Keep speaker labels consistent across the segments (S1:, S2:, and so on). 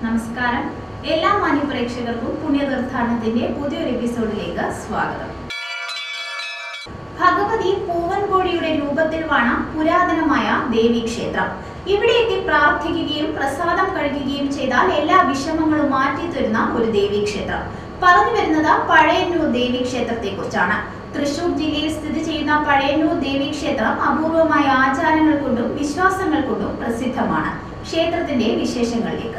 S1: നമസ്കാരം എല്ലാ മാന്യപ്രേക്ഷകർക്കും പുണ്യതീർത്ഥാടനത്തിന്റെ പുതിയൊരു എപ്പിസോഡിലേക്ക് സ്വാഗതം ഭഗവതി പൂവൻകോഴിയുടെ രൂപത്തിൽ വാണ പുരാതനമായ ദേവീക്ഷേത്രം ഇവിടെ എത്തി പ്രാർത്ഥിക്കുകയും പ്രസാദം കഴിക്കുകയും ചെയ്താൽ എല്ലാ വിഷമങ്ങളും മാറ്റി തരുന്ന ഒരു ദേവീക്ഷേത്രം പറഞ്ഞു വരുന്നത് പഴയന്നൂർ ദേവീക്ഷേത്രത്തെ കുറിച്ചാണ് തൃശൂർ ജില്ലയിൽ സ്ഥിതി ചെയ്യുന്ന പഴയന്നൂർ ദേവീക്ഷേത്രം അപൂർവമായ ആചാരങ്ങൾ കൊണ്ടും വിശ്വാസങ്ങൾ കൊണ്ടും പ്രസിദ്ധമാണ് ക്ഷേത്രത്തിന്റെ വിശേഷങ്ങളിലേക്ക്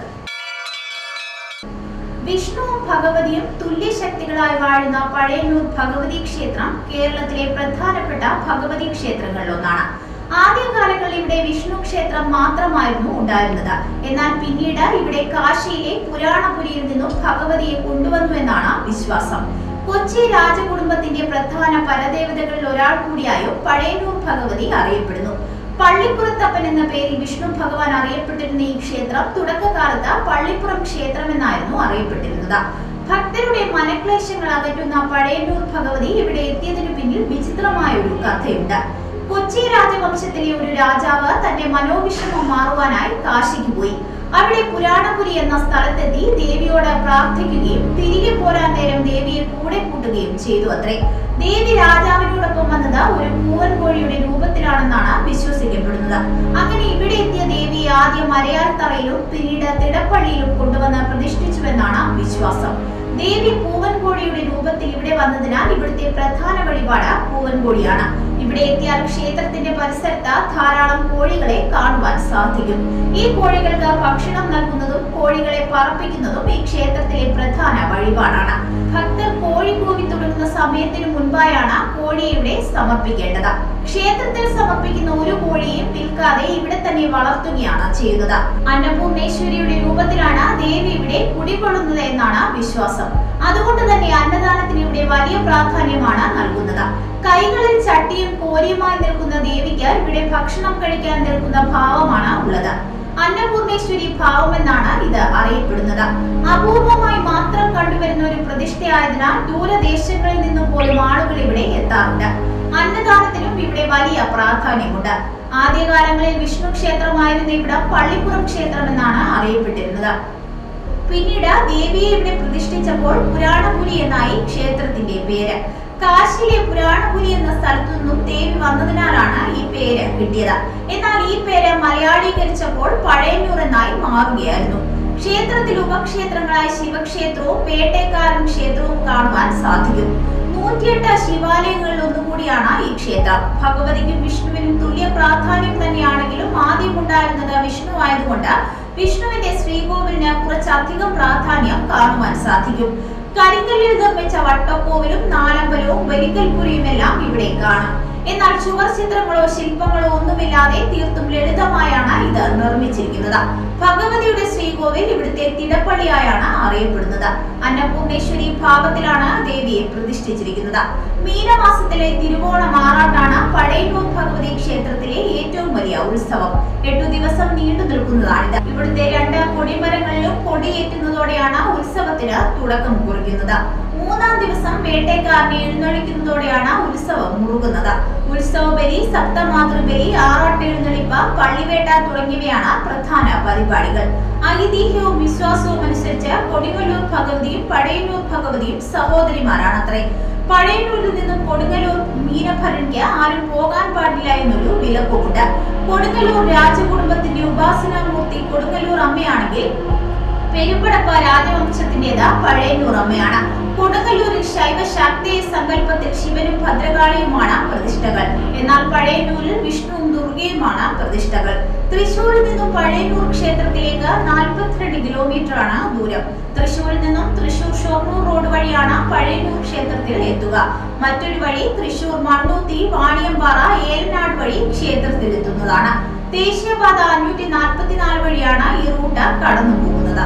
S1: വിഷ്ണുവും ഭഗവതിയും തുല്യശക്തികളായി വാഴുന്ന പഴയന്നൂർ ഭഗവതി ക്ഷേത്രം കേരളത്തിലെ പ്രധാനപ്പെട്ട ഭഗവതി ക്ഷേത്രങ്ങളിലൊന്നാണ് ആദ്യകാലങ്ങളിൽ ഇവിടെ വിഷ്ണു ക്ഷേത്രം മാത്രമായിരുന്നു ഉണ്ടായിരുന്നത് എന്നാൽ പിന്നീട് ഇവിടെ കാശിയിലെ പുരാണപുരിയിൽ നിന്നും ഭഗവതിയെ കൊണ്ടുവന്നു എന്നാണ് വിശ്വാസം കൊച്ചി രാജകുടുംബത്തിന്റെ പ്രധാന പരദേവതകളിൽ ഒരാൾ കൂടിയായും പഴയന്നൂർ ഭഗവതി അറിയപ്പെടുന്നു പള്ളിപ്പുറത്തപ്പൻ എന്ന പേരിൽ വിഷ്ണു ഭഗവാൻ അറിയപ്പെട്ടിരുന്ന ഈ ക്ഷേത്രം തുടക്കകാലത്ത് പള്ളിപ്പുറം ക്ഷേത്രം എന്നായിരുന്നു അറിയപ്പെട്ടിരുന്നത് ഭക്തരുടെ മനക്ലേശങ്ങൾ അകറ്റുന്ന പഴയന്നൂർ ഭഗവതി ഇവിടെ എത്തിയതിനു പിന്നിൽ വിചിത്രമായ ഒരു കഥയുണ്ട് കൊച്ചി രാജവംശത്തിലെ ഒരു രാജാവ് തന്റെ മനോവിഷമം മാറുവാനായി കാശിക്ക് പോയി അവിടെ പുരാണപുരി എന്ന സ്ഥലത്തെത്തി ദേവിയോട് പ്രാർത്ഥിക്കുകയും തിരികെ പോരാൻ നേരം ദേവിയെ കൂടെ കൂട്ടുകയും ചെയ്തു അത്രേ ദേവി രാജാവിനോടൊപ്പം വന്നത് ഒരു പൂവൻ കോഴിയുടെ രൂപത്തിലാണെന്നാണ് വിശ്വസിക്കപ്പെടുന്നത് അങ്ങനെ ഇവിടെ എത്തിയ ദേവിയെ ആദ്യം മലയാളത്തറയിലും പിന്നീട് തിടപ്പള്ളിയിലും കൊണ്ടുവന്ന് പ്രതിഷ്ഠിച്ചുവെന്നാണ് വിശ്വാസം ദേവി പൂവൻകോഴിയുടെ രൂപത്തിൽ ഇവിടെ വന്നതിനാൽ ഇവിടുത്തെ പ്രധാന വഴിപാട് പൂവൻകോഴിയാണ് ഇവിടെ എത്തിയാൽ ക്ഷേത്രത്തിന്റെ പരിസരത്ത് ധാരാളം കോഴികളെ കാണുവാൻ സാധിക്കും ഈ കോഴികൾക്ക് ഭക്ഷണം നൽകുന്നതും കോഴികളെ പറപ്പിക്കുന്നതും ഈ ക്ഷേത്രത്തിലെ പ്രധാന വഴിപാടാണ് ഭക്തർ കോഴി കൂവി തുടങ്ങുന്ന സമയത്തിനു മുൻപായാണ് കോഴിയെ ഇവിടെ സമർപ്പിക്കേണ്ടത് ക്ഷേത്രത്തിൽ സമർപ്പിക്കുന്ന ഒരു കോഴിയെയും വിൽക്കാതെ ഇവിടെ തന്നെ വളർത്തുകയാണ് ചെയ്യുന്നത് അന്നപൂർണേശ്വരിയുടെ രൂപത്തിലാണ് ദേവി ഇവിടെ കുടികൊള്ളുന്നത് എന്നാണ് വിശ്വാസം അതുകൊണ്ട് തന്നെ അന്നദാനത്തിന് ഇവിടെ വലിയ പ്രാധാന്യമാണ് നൽകുന്നത് കൈകളിൽ ചട്ടിയും കോരിയുമായി നിൽക്കുന്ന ദേവിക്ക് ഇവിടെ ഭക്ഷണം കഴിക്കാൻ നിൽക്കുന്ന ഭാവമാണ് ഉള്ളത് അന്നപൂർണേശ്വരി ഭാവം എന്നാണ് ഇത് അറിയപ്പെടുന്നത് അപൂർവമായി മാത്രം കണ്ടുവരുന്ന ഒരു പ്രതിഷ്ഠയായതിനാൽ ദൂരദേശങ്ങളിൽ നിന്നും പോലും ആളുകൾ ഇവിടെ എത്താറുണ്ട് അന്നദാനത്തിനും ഇവിടെ വലിയ പ്രാധാന്യമുണ്ട് ആദ്യകാലങ്ങളിൽ വിഷ്ണു ക്ഷേത്രമായിരുന്ന ഇവിടം പള്ളിപ്പുറം ക്ഷേത്രം എന്നാണ് അറിയപ്പെട്ടിരുന്നത് പിന്നീട് ദേവിയെ ഇവിടെ പ്രതിഷ്ഠിച്ചപ്പോൾ പുരാണപുരി എന്നായി ക്ഷേത്രത്തിന്റെ പേര് കാശിയിലെ പുരാണപുരി എന്ന സ്ഥലത്തു നിന്നും ദേവി വന്നതിനാലാണ് ഈ പേര് കിട്ടിയത് എന്നാൽ ഈ പേര് മലയാളീകരിച്ചപ്പോൾ പഴയന്നൂർ എന്നായി മാറുകയായിരുന്നു ക്ഷേത്രത്തിൽ ഉപക്ഷേത്രങ്ങളായ ശിവക്ഷേത്രവും പേട്ടേക്കാരൻ ക്ഷേത്രവും കാണുവാൻ സാധിക്കും നൂറ്റിയെട്ട് ശിവാലയങ്ങളിൽ ഒന്നുകൂടിയാണ് ഈ ക്ഷേത്രം ഭഗവതിക്കും വിഷ്ണുവിനും തുല്യ പ്രാധാന്യം തന്നെയാണെങ്കിലും ആദ്യം ഉണ്ടായിരുന്നത് വിഷ്ണു ആയതുകൊണ്ട് വിഷ്ണുവിന്റെ ശ്രീകോവിലിന് കുറച്ചധികം പ്രാധാന്യം കാണുവാൻ സാധിക്കും കരിങ്കല്ലിൽ നിർമ്മിച്ച വട്ടക്കോവിലും നാലമ്പലവും വരിക്കൽപുരിയും എല്ലാം ഇവിടെ കാണാം എന്നാൽ ചുവർ ചിത്രങ്ങളോ ശില്പങ്ങളോ ഒന്നുമില്ലാതെ തീർത്തും ലളിതമായാണ് ഇത് നിർമ്മിച്ചിരിക്കുന്നത് ഭഗവതിയുടെ ശ്രീകോവിൽ ഇവിടുത്തെ തിടപ്പള്ളിയായാണ് അറിയപ്പെടുന്നത് അന്നപൂർണേശ്വരി ഭാവത്തിലാണ് ദേവിയെ പ്രതിഷ്ഠിച്ചിരിക്കുന്നത് മീനമാസത്തിലെ തിരുവോണം ആറാട്ടാണ് പഴയന്നൂർ ഭഗവതി ക്ഷേത്രത്തിലെ ഏറ്റവും വലിയ ഉത്സവം എട്ടു ദിവസം നീണ്ടു നിൽക്കുന്നതാണിത് ഇവിടുത്തെ രണ്ട് കൊടിമരങ്ങളിലും കൊടിയേറ്റുന്നതോടെയാണ് ഉത്സവത്തിന് തുടക്കം കുറിക്കുന്നത് മൂന്നാം ദിവസം വേട്ടക്കാരനെ എഴുന്നള്ളിക്കുന്നതോടെയാണ് ഉത്സവം മുറുകുന്നത് ഉത്സവബലി സപ്തമാതൃബലി ആറാട്ടെഴുന്നള്ളിപ്പ് പള്ളിവേട്ട തുടങ്ങിയവയാണ് പ്രധാന പരിപാടികൾ ഐതിഹ്യവും വിശ്വാസവും അനുസരിച്ച് കൊടുങ്ങല്ലൂർ ഭഗവതിയും പഴയന്നൂർ ഭഗവതിയും സഹോദരിമാരാണ് അത്രേ പഴയന്നൂരിൽ നിന്നും കൊടുങ്ങല്ലൂർ മീനഭരണിക്ക് ആരും പോകാൻ പാടില്ല എന്നൊരു വിലക്കുമുണ്ട് കൊടുങ്ങല്ലൂർ രാജകുടുംബത്തിന്റെ ഉപാസനാമൂർത്തി കൊടുങ്ങല്ലൂർ അമ്മയാണെങ്കിൽ പെരുമ്പടപ്പ രാജവംശത്തിന്റേത് പഴയന്നൂർ അമ്മയാണ് കൊടുങ്ങല്ലൂരിൽ ശൈവ ശാക്തേയ സങ്കല്പത്തിൽ ശിവനും ഭദ്രകാളിയുമാണ് പ്രതിഷ്ഠകൾ എന്നാൽ പഴയന്നൂരിൽ വിഷ്ണുവും ദുർഗയുമാണ് പ്രതിഷ്ഠകൾ തൃശൂരിൽ നിന്നും പഴയന്നൂർ ക്ഷേത്രത്തിലേക്ക് നാൽപ്പത്തിരണ്ട് കിലോമീറ്റർ ആണ് ദൂരം തൃശൂരിൽ നിന്നും തൃശൂർ ഷൊർണൂർ റോഡ് വഴിയാണ് പഴയന്നൂർ ക്ഷേത്രത്തിൽ എത്തുക മറ്റൊരു വഴി തൃശൂർ മണ്ണൂത്തി വാണിയമ്പാറ ഏലനാട് വഴി ക്ഷേത്രത്തിൽ എത്തുന്നതാണ് ദേശീയപാത അഞ്ഞൂറ്റി നാൽപ്പത്തിനാല് വഴിയാണ് ഈ റൂട്ട് കടന്നു പോകുന്നത്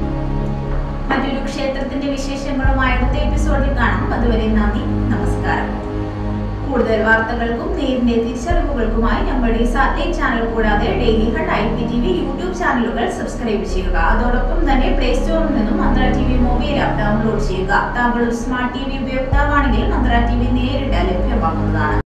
S1: മറ്റൊരു ക്ഷേത്രത്തിന്റെ വിശേഷങ്ങളുമായി അടുത്ത എപ്പിസോഡിൽ കാണാം അതുവരെ നന്ദി നമസ്കാരം കൂടുതൽ വാർത്തകൾക്കും നേരിന്റെ തിരിച്ചറിവുകൾക്കുമായി ഞങ്ങളുടെ സാറ്റലൈറ്റ് ചാനൽ കൂടാതെ daily hunt I P T V YouTube ചാനലുകൾ സബ്സ്ക്രൈബ് ചെയ്യുക അതോടൊപ്പം തന്നെ പ്ലേ സ്റ്റോറിൽ നിന്നും Mantra T V mobile app download ചെയ്യുക താങ്കൾ ഒരു സ്മാർട്ട് ടി വി ഉപയോക്താവാണെങ്കിൽ മന്ത്ര